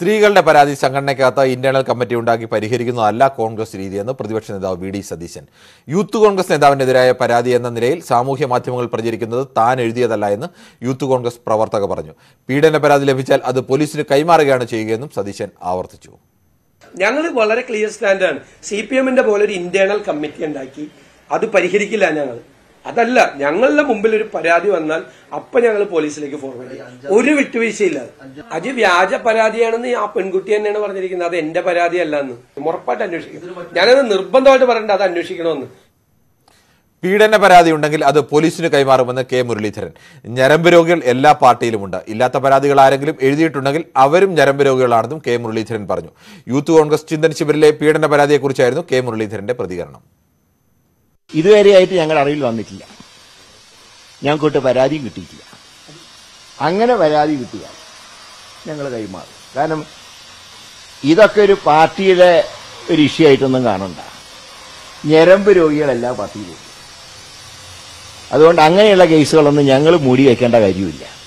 സ്ത്രീകളുടെ പരാതി സംഘടനയ്ക്കകത്ത് internal committee ഉണ്ടാക്കി പരിഹരിക്കുന്നതല്ല കോൺഗ്രസ് രീതിയെന്ന് പ്രതിപക്ഷ നേതാവ് V D Satheesan youth Congress നേതാവിനെതിരായ പരാതി എന്ന നിലയിൽ സാമൂഹ്യ മാധ്യമങ്ങൾ പ്രചരിക്കുന്നത് താൻ എഴുതിയതല്ല എന്ന് യൂത്ത് കോൺഗ്രസ് പ്രവർത്തക പറഞ്ഞു പീഡന പരാതി ലഭിച്ചാൽ അത് പോലീസിന് കൈമാറുകയാണ് ചെയ്യുകയെന്നും സതീശൻ ആവർത്തിച്ചു ഞങ്ങൾ വളരെ ക്ലിയർ സ്റ്റാൻഡാണ് സി പി എമ്മിന്റെ പോലെ ഒരു ഇന്റേണൽ കമ്മിറ്റി ഉണ്ടാക്കി അത് പരിഹരിക്കില്ല ഞങ്ങൾ അതല്ല ഞങ്ങളുടെ മുമ്പിൽ ഒരു പരാതി വന്നാൽ അപ്പൊ ഞങ്ങൾ പോലീസിലേക്ക് ഫോർവേഡ് ചെയ്യും ഒരു വിട്ടുവീഴ്ചയില്ല അത് വ്യാജ പരാതിയാണെന്ന് ആ പെൺകുട്ടി തന്നെയാണ് പറഞ്ഞിരിക്കുന്നത് അത് എന്റെ പരാതിയല്ല എന്ന് ഉറപ്പായിട്ട് അന്വേഷിക്കും ഞാനത് നിർബന്ധമായിട്ട് പറയണ്ട അത് അന്വേഷിക്കണമെന്ന് പീഡന പരാതി ഉണ്ടെങ്കിൽ അത് പോലീസിന് കൈമാറുമെന്ന് കെ മുരളീധരൻ ഞരമ്പ് രോഗികൾ എല്ലാ പാർട്ടിയിലുമുണ്ട് ഇല്ലാത്ത പരാതികൾ ആരെങ്കിലും എഴുതിയിട്ടുണ്ടെങ്കിൽ അവരും ഞരമ്പ് രോഗികളാണെന്നും കെ മുരളീധരൻ പറഞ്ഞു യൂത്ത് കോൺഗ്രസ് ചിന്തൻ ശിബിരിലെ പീഡന പരാതിയെക്കുറിച്ചായിരുന്നു കെ മുരളീധരന്റെ പ്രതികരണം ഇതുവരെയായിട്ട് ഞങ്ങളുടെ അറിവിൽ വന്നിട്ടില്ല ഞങ്ങൾക്കൊട്ട് പരാതിയും കിട്ടിയിട്ടില്ല അങ്ങനെ പരാതി കിട്ടിയാൽ ഞങ്ങൾ കൈമാറും കാരണം ഇതൊക്കെ ഒരു പാർട്ടിയുടെ ഒരു ഇഷ്യൂ ആയിട്ടൊന്നും കാണണ്ട ഞരമ്പ് രോഗികളെല്ലാ പാർട്ടിയിലും അതുകൊണ്ട് അങ്ങനെയുള്ള കേസുകളൊന്നും ഞങ്ങൾ മൂടി വെക്കേണ്ട കാര്യമില്ല